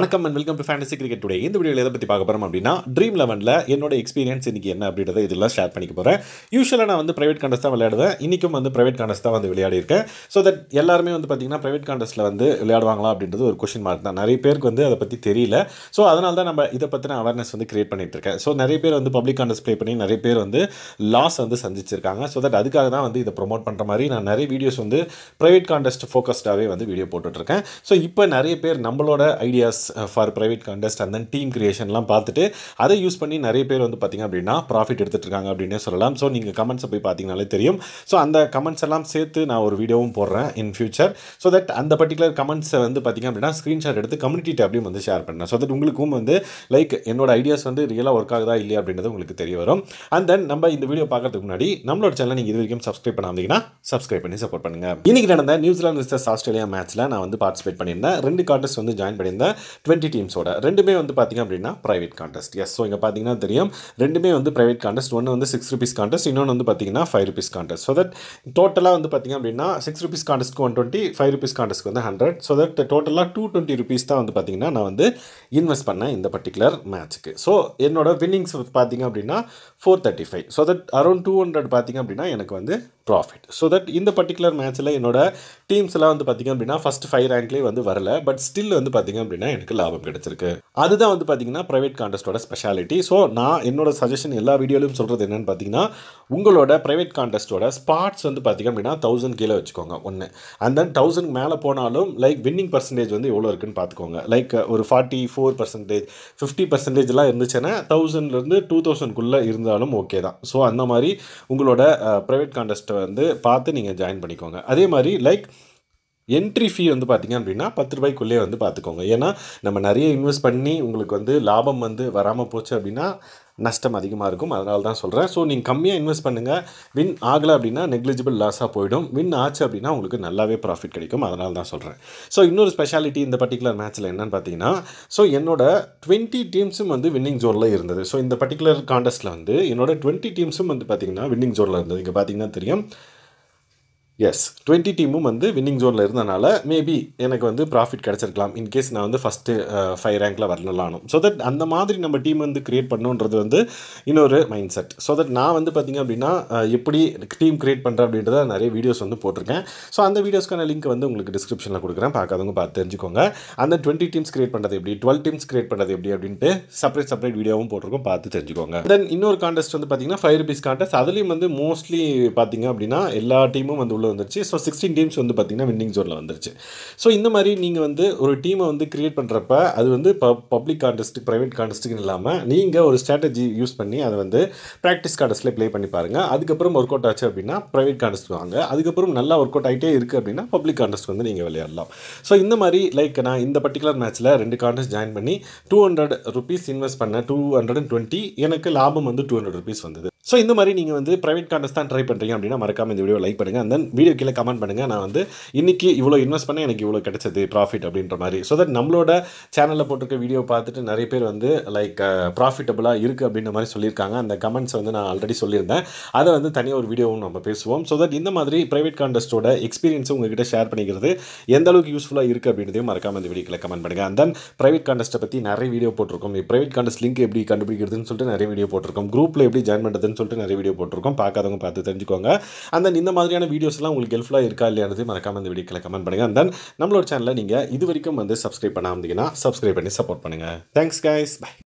வணக்கம் and welcome to fantasy cricket today இந்த வீடியோவில் எதை பற்றி பார்க்க போகிறோம் அப்படின்னா ட்ரீம் லெவனில் என்னோட எக்ஸ்பீரியன்ஸ் இன்றைக்கி என்ன அப்படின்றத இதெல்லாம் ஷேர் பண்ணிக்க போகிறேன் யூஸ்வலாக நான் வந்து ப்ரைவேட் கான்டெஸ்ட் தான் விளையாடுவேன் இன்றைக்கும் வந்து ப்ரைவேட் கான்டெஸ்ட் தான் வந்து விளையாடிருக்கேன் ஸோ தட் எல்லாருமே வந்து பார்த்திங்கன்னா ப்ரைவேட் கான்டெஸ்ட்டில் வந்து விளையாடுவாங்களா அப்படின்றது ஒரு கொஷின் மார்க் தான் நிறைய பேருக்கு வந்து அதை பற்றி தெரியல ஸோ அதனால தான் நம்ம இதை பற்றின அவேர்னஸ் வந்து கிரியேட் பண்ணிட்டு இருக்கேன் ஸோ நிறைய பேர் வந்து பப்ளிக் கான்டெஸ்ட் ப்ளே பண்ணி நிறைய பேர் வந்து லாஸ் வந்து சந்திச்சிருக்காங்க ஸோ தட் அதுக்காக தான் வந்து இதை ப்ரொமோட் பண்ணுற மாதிரி நான் நிறைய வீடியோஸ் வந்து ப்ரைவேட் கான்டெஸ்ட் ஃபோக்கஸ்டாகவே வந்து வீடியோ போட்டுட்ருக்கேன் ஸோ இப்போ நிறைய பேர் நம்மளோட ideas for private contest and then team கிரியேஷன்லாம் பார்த்துட்டு அதை யூஸ் பண்ணி நிறைய பேர் வந்து பார்த்திங்க அப்படின்னா ப்ராஃபிட் எடுத்துகிட்டு இருக்காங்க அப்படின்னே சொல்லலாம் ஸோ நீங்கள் கமெண்ட்ஸை போய் பார்த்தீங்கனாலே தெரியும் ஸோ அந்த கமெண்ட்ஸ் எல்லாம் சேர்த்து நான் ஒரு வீடியோவும் போடுறேன் இன் ஃபியூச்சர் ஸோ தட் அந்த பர்டிகுலர் கமெண்ட்ஸை வந்து பார்த்திங்க அப்படின்னா ஸ்க்ரீன்ஷாட் எடுத்து கம்யூனிட்டி டேப்லையும் வந்து ஷேர் பண்ணேன் ஸோ தட் உங்களுக்கும் வந்து லைக் என்னோட ஐடியாஸ் வந்து ரியலாக ஒர்க் ஆகுதா இல்லையா அப்படின்றது உங்களுக்கு தெரிய வரும் அண்ட் தென் நம்ம இந்த வீடியோ பார்க்கறதுக்கு முன்னாடி நம்மளோட சேனல் நீங்கள் இது வரைக்கும் சப்ஸ்கிரைப் பண்ணாமீங்கன்னா சப்ஸ்கிரைப் பண்ணி சப்போர்ட் பண்ணுங்க இன்னைக்கு நடந்த நியூசிலாந்து விசஸ் ஆஸ்திரேலியா மேட்ச்சில் நான் வந்து பார்ட்டிசிபேட் பண்ணியிருந்தேன் ரெண்டு கான்டெஸ்ட் வந்து ஜாயின் பண்ணியிருந்தேன் டுவெண்ட்டி டீம்ஸோட ரெண்டுமே வந்து பார்த்திங்க அப்படின்னா ப்ரைவேட் கான்டெஸ்ட் எஸ் ஸோ இங்கே பார்த்தீங்கன்னா தெரியும் ரெண்டுமே வந்து ப்ரைவேட் கான்டெஸ்ட் ஒன்று வந்து சிக்ஸ் ருபீஸ் கான்டெஸ்ட் இன்னொன்று வந்து பார்த்தீங்கன்னா five rupees contest so that டோட்டலாக வந்து பார்த்திங்க அப்படின்னா சிக்ஸ் ருபீஸ் கான்டெஸ்ட்க்கு ஒன் டுவெண்ட்டி ஃபைவ் ருபீஸ் கான்டெஸ்ட்க்கு வந்து ஹண்ட்ரட் ஸோ தட் டோட்டலாக டூ டுவெண்ட்டி ருபீஸ் தான் வந்து பார்த்திங்கன்னா நான் வந்து இன்வெஸ்ட் பண்ணேன் இந்த பர்டிகுலர் மேட்ச்சுக்கு ஸோ என்னோட வின்னிங்ஸ் பார்த்தீங்க அப்படின்னா four thirty five so that around two hundred பார்த்திங்க அப்படின்னா எனக்கு வந்து ப்ராஃபிட் ஸோ தட் இந்த பர்டிகுலர் மேட்ச்சில் என்னோட டீம்ஸ்லாம் வந்து பார்த்திங்க அப்படின்னா ஃபஸ்ட் ஃபைவ் ரேங்க்லேயே வந்து வரல பட் ஸ்டில் வந்து பார்த்திங்க அப்படின்னா எனக்கு லாபம் கிடச்சிருக்கு அதுதான் வந்து பார்த்திங்கன்னா ப்ரைவேட் கான்டெஸ்ட்டோட ஸ்பெஷாலிட்டி ஸோ நான் என்னோட சஜஷன் எல்லா வீடியோலையும் சொல்கிறது என்னென்னு பார்த்தீங்கன்னா உங்களோட ப்ரைவேட் கான்டெஸ்ட்டோட ஸ்பாட்ஸ் வந்து பார்த்திங்க அப்படின்னா தௌசண்ட் கீழே வச்சுக்கோங்க ஒன்று அண்ட் தென் தௌசண்ட் மேலே போனாலும் லைக் வின்னிங் பர்சன்டேஜ் வந்து எவ்வளோ இருக்குன்னு பார்த்துக்கோங்க லைக் ஒரு ஃபார்ட்டி ஃபோர் பர்சன்டேஜ் ஃபிஃப்டி பர்சன்டேஜ்லாம் இருந்துச்சுன்னா தௌசண்ட்லேருந்து டூ தௌசண்ட்குள்ளே இருந்தாலும் ஓகே தான் ஸோ அந்த மாதிரி உங்களோட ப்ரைவேட் கான்டெஸ்ட்டை வந்து பார்த்து நீங்கள் ஜாயின் பண்ணிக்கோங்க அதே மாதிரி லைக் என்ட்ரி ஃபீ வந்து பார்த்திங்க அப்படின்னா பத்து ரூபாய்க்குள்ளே வந்து பார்த்துக்கோங்க ஏன்னா நம்ம நிறைய இன்வெஸ்ட் பண்ணி உங்களுக்கு வந்து லாபம் வந்து வராமல் போச்சு அப்படின்னா நஷ்டம் அதிகமாக இருக்கும் அதனால தான் சொல்கிறேன் ஸோ நீங்கள் கம்மியாக இன்வெஸ்ட் பண்ணுங்கள் வின் ஆகலை அப்படின்னா நெக்லிஜிபிள் லாஸாக போயிடும் வின் ஆச்சு அப்படின்னா உங்களுக்கு நல்லாவே ப்ராஃபிட் கிடைக்கும் அதனால தான் சொல்கிறேன் ஸோ இன்னொரு ஸ்பெஷாலிட்டி இந்த பர்டிகுலர் மேட்ச்சில் என்னென்னு பார்த்தீங்கன்னா ஸோ என்னோட டுவெண்ட்டி டீம்ஸும் வந்து வின்னிங் ஜோனில் இருந்தது ஸோ இந்த பர்டிகுலர் காண்டஸ்ட்டில் வந்து என்னோட டுவெண்ட்டி டீம்ஸும் வந்து பார்த்திங்கன்னா வின்னிங் ஜோனில் இருந்தது இங்கே பார்த்தீங்கன்னா தெரியும் எஸ் டுவெண்ட்டி டீமும் வந்து வின்னிங் ஜோனில் இருந்தனால மேபி எனக்கு வந்து ப்ராஃபிட் கிடச்சிருக்கலாம் இன்கேஸ் நான் வந்து ஃபஸ்ட்டு ஃபைவ் ரேங்க்கில் வரலானும் ஸோ தட் அந்த மாதிரி நம்ம டீம் வந்து க்ரியேட் பண்ணணுன்றது வந்து இன்னொரு மைண்ட் செட் ஸோ தட் நான் வந்து பார்த்திங்க அப்படின்னா எப்படி டீம் க்ரியேட் பண்ணுறேன் அப்படின்றத நிறைய வீடியோஸ் வந்து போட்டிருக்கேன் ஸோ அந்த வீடியோஸ்க்கான லிங்க் வந்து உங்களுக்கு டிஸ்கிரிப்ஷனில் கொடுக்குறேன் பார்க்காதவங்க பார்த்து தெரிஞ்சுக்கோங்க அந்த டுவெண்ட்டி டீம்ஸ் க்ரியேட் பண்ணுறது எப்படி டுவெல் டீம்ஸ் க்ரியேட் பண்ணுறது எப்படி அப்படின்ட்டு செப்பரேட் செப்பரேட் வீடியோவும் போட்டிருக்கோம் பார்த்து தெரிஞ்சுக்கோங்க தென் இன்னொரு கான்டெஸ்ட் வந்து பார்த்திங்கன்னா ஃபைவ் ருபீஸ் கான்டெஸ்ட் அதுலேயும் வந்து மோஸ்ட்லி பார்த்திங்க அப்படின்னா எல்லா டீமும் வந்து உள்ளே வந்துருச்சு ஸோ சிக்ஸ்டீன் டீம்ஸ் வந்து பார்த்திங்கன்னா வின்னிங் ஜோனில் வந்துருச்சு ஸோ இந்த மாதிரி நீங்கள் வந்து ஒரு டீமை வந்து க்ரியேட் பண்ணுறப்ப அது வந்து ப பப்ளிக் கான்டெஸ்ட் ப்ரைவேட் கான்டெஸ்ட்டுக்கு இல்லாமல் நீங்கள் ஒரு ஸ்ட்ராட்டஜி யூஸ் பண்ணி அதை வந்து ப்ராக்டிஸ் கான்டெஸ்ட்டில் ப்ளே பண்ணி பாருங்கள் அதுக்கப்புறம் ஒர்க் அவுட் ஆச்சு அப்படின்னா ப்ரைவேட் கான்டெஸ்ட் வாங்க அதுக்கப்புறம் நல்லா ஒர்க் அவுட் ஆகிட்டே இருக்குது அப்படின்னா பப்ளிக் கான்டெஸ்ட் வந்து நீங்கள் விளையாடலாம் ஸோ இந்த மாதிரி லைக் நான் இந்த பர்டிகுலர் மேட்ச்சில் ரெண்டு கான்டெஸ்ட் ஜாயின் பண்ணி டூ ஹண்ட்ரட் ருபீஸ் இன்வெஸ்ட் பண்ணேன் டூ ஹண்ட்ரட் அண்ட் டுவெண்ட்டி எனக்கு லாபம் வந்து டூ ஹண்ட்ரட் ருபீஸ் வந்தது ஸோ இந்த மாதிரி நீங்கள் வந்து ப்ரைவேட் கான்டெஸ்ட் தான் ட்ரை பண்ணுறீங்க அப்படின்னா மறக்காம இந்த வீடியோ லைக் பண்ணுங்கள் அந்த வீடியோ கீழே கமெண்ட் பண்ணுங்கள் நான் வந்து இன்றைக்கி இவ்வளோ இன்வெஸ்ட் பண்ண எனக்கு இவ்வளோ கிடைச்சது ப்ராஃபிட் அப்படின்ற மாதிரி ஸோ தட் நம்மளோட சேனலில் போட்டிருக்க வீடியோ பார்த்துட்டு நிறைய பேர் வந்து லைக் ப்ராஃபிட்டபுளாக இருக்குது அப்படின்ற மாதிரி சொல்லியிருக்காங்க அந்த கமெண்ட்ஸ் வந்து நான் ஆல்ரெடி சொல்லியிருந்தேன் அதை வந்து தனியாக ஒரு வீடியோவும் நம்ம பேசுவோம் ஸோ தட் இந்த மாதிரி ப்ரைவேட் கான்டெஸ்ட்டோட எக்ஸ்பீரியன்ஸும் உங்ககிட்ட ஷேர் பண்ணிக்கிறது எந்த அளவுக்கு யூஸ்ஃபுல்லாக இருக்குது அப்படின்றதையும் மறக்காம இந்த வீடியோக்கில் கமெண்ட் பண்ணுங்கள் அண்ட் தென் ப்ரைவேட் கான்டெஸ்ட்டை பற்றி நிறைய வீடியோ போட்டிருக்கோம் ப்ரைவேட் கான்டெஸ்ட் லிங்க் எப்படி கண்டுபிடிக்கிறதுன்னு சொல்லிட்டு நிறைய வீடியோ போட்டிருக்கோம் குரூப்பில் எப்படி ஜாயின் பண்ணுறதுன்னு சொல்லிட்டு நிறைய வீடியோ போட்டிருக்கோம் பார்க்காதவங்க பார்த்து தெரிஞ்சுக்கோங்க அந்த இந்த மாதிரியான வீடியோஸ்லாம் உங்களுக்கு ஹெல்ப்ஃபுல்லாக இருக்கா இல்லையானது மறக்காம இந்த வீடியோக்கில் கமெண்ட் பண்ணுங்கள் அண்ட் தென் நம்மளோட சேனலில் நீங்கள் இது வரைக்கும் வந்து சப்ஸ்கிரைப் பண்ணாமல் இருந்தீங்கன்னா சப்ஸ்கிரைப் பண்ணி சப்போர்ட் பண்ணுங்கள் தேங்க்ஸ் கைஸ் பை